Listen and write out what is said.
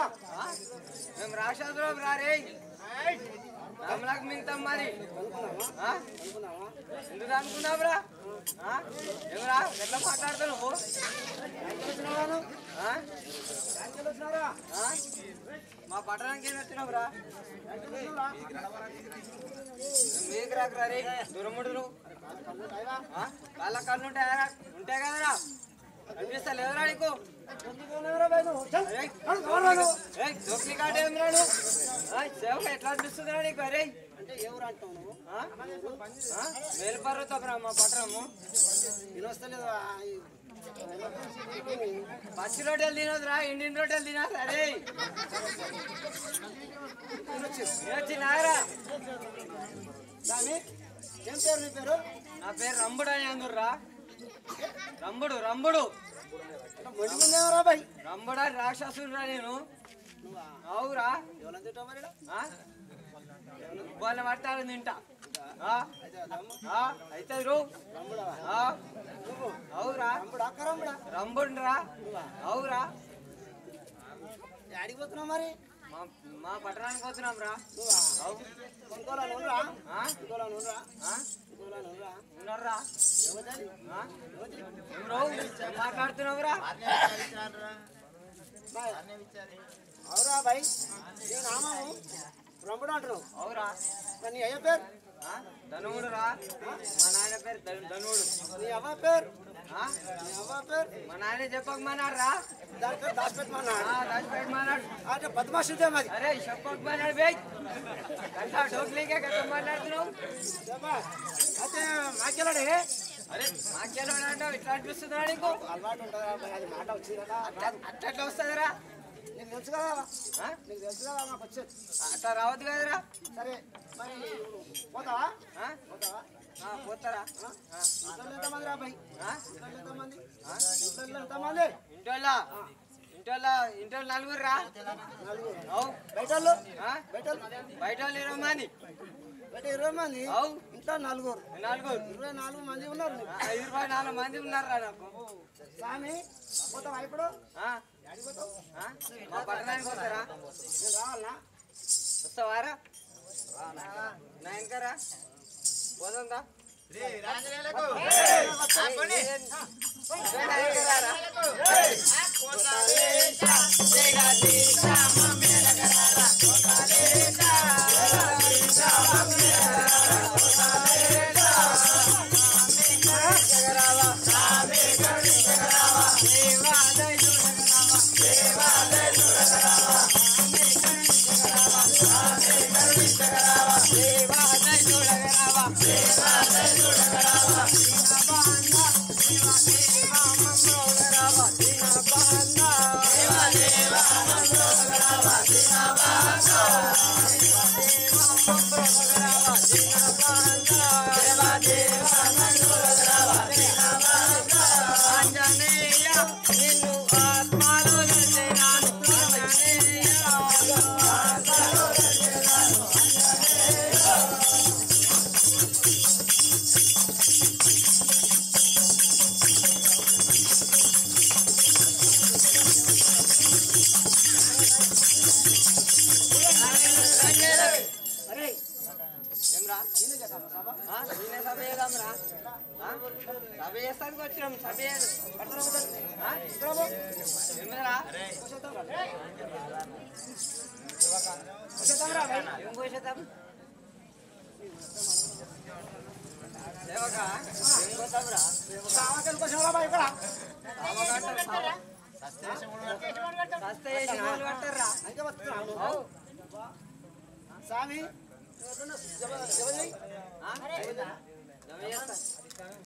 ఆ? మేము రాక్షసులం రారే కమలాకు మిగతాం మరి ఆ? ఎందుకు అనుకున్నావురా ఆ? ఏమరా ఎట్లా మాట్లాడుతున్నావు ఆ? ఆ? మా పట్టణానికి ఏం వచ్చినావురా మీకు రాకరా రే దురముడులు వాళ్ళ కళ్ళు ఉంటాయా ఉంటాయి కదరా అనిపిస్తా లేదురా నీకు దొక్కి కాటే ఉన్నాడు సేవకు ఎట్లా అనిపిస్తుందిరా నీకు అరే అంటే ఎవరు అంటావు నువ్వు మేలుపర్వతం రా మా పట్టణము వినొస్తలేదు పచ్చి రొట్టెలు తినదురా ఇండియన్ రొట్టెలు తినదు అరే వచ్చినారా దాని ఏం పేరు నీ పేరు నా పేరు రంబుడు అని అందుర్రా రంబుడు రంబుడు మొండిగుందేమరా బాయ్ రంబుడా రాక్షసుడురా నేను అవురా ఎవరైనా తింటావు మరి ఆ? వాళ్ళ పట్టాలు తింటా ఆ? ఆ? అయితే రూ ఆ? అవురా రంబుడా అక్క రంబుడా రంబుడురా అవురా యాడికి పోతున్నావు మరి మా మా పట్టణానికి పోతున్నాం రా నువ్వా అవు కొనుక్కోవాలని ఉండరా ఆ? కొనుక్కోవాలని ఉండరా ఆ? కొనుక్కోవాలని ఉండరా ఉన్నారా ఎవరిది? ఆ? ఏం రావు? ఏం మాట్లాడుతున్నావురా బాయ్. అవురా బాయ్ నీ నామము రంబుడు అంటున్నావు అవురా మరి నీ అయ్య పేరు ఆ? ధనువుడు రా మా నాయన పేరు ధను- ధనువుడు నీ అవ్వ పేరు ఆ? నీ అవ్వ పేరు మా నాయన చెప్పకమన్నాడు రా దాని పేరు దాచిపెట్టమన్నాడు ఆ, దాచిపెట్టమన్నాడు అంటే పద్మాశ్రుతే మాది అరే చెప్పకమన్నాడు బే గంట డోక్లీకే గంట మాట్లాడుతున్నావు చెప్పా. అయితే మాకెళ్ళడే అరే మాకేలో అంటావు ఇట్లా అనిపిస్తుందా నీకు అలవాటు ఉంటుందా మరి అది మాట వచ్చింది కదా అట్లా అట్లా వస్తుందిరా నీకు తెలుసు కదా ఆ? నీకు తెలుసు కదా మాకు వచ్చేది అట్లా రావద్దు కదరా సరే మరి పోతావా ఆ? పోతావా ఆ, పోతారా ఆ? ఇంట్లో ఎంతమంది రా బాయ్ ఆ? ఇంట్లో ఎంతమంది ఇంట్లో ఎంతమంది ఇంటోళ్ళ ఇంటోళ్ళ ఇంటోళ్ళు నలుగురు రా నలుగురు అవు బయట వాళ్ళు ఆ? బయట వాళ్ళు? బయట వాళ్ళు ఇరవై మంది బయట ఇరవై మంది అవు ఇంట్లో నలుగురు నలుగురు ఇరవై నాలుగు మంది ఉన్నారు నీకు. ఆ, ఇరవై నాలుగు మంది ఉన్నారా నాకు స్వామి పోతావా ఇప్పుడు ఆ? ఎక్కడికి పోతావు ఆ? మా పట్టణానికి వస్తారా నేను రావాలనా వస్తావారా నా వెనకరా పోదా ఆంజనేయ నిన్ను ఆత్మలో నిలిచినాను. అరే ఏమ్రా? నేనే చేద్దామా సభ ఆ? నేనే సభ చేద్దాంరా? ఆ? సభ చేస్తానికి వచ్చినాం సభ చేద్దాం. పట్టణం వద్దాం. ఆ? ఏమిరా? వచ్చేద్దాం రా బాయ్ ఏం కోసేద్దాం? సేవకా? ఏం కోద్దాంరా? సావకాశం కోసం రా బాయ్ ఇక్కడ సావకాశం, సావ. సస్తే చేసి వాళ్ళు కట్టారురా. అయితే వస్తున్నాను అవు. స్వామి నువ్వు ఎక్కడున్నావు? జవ- జవ చేయి. ఆ? జమ చేస్తా.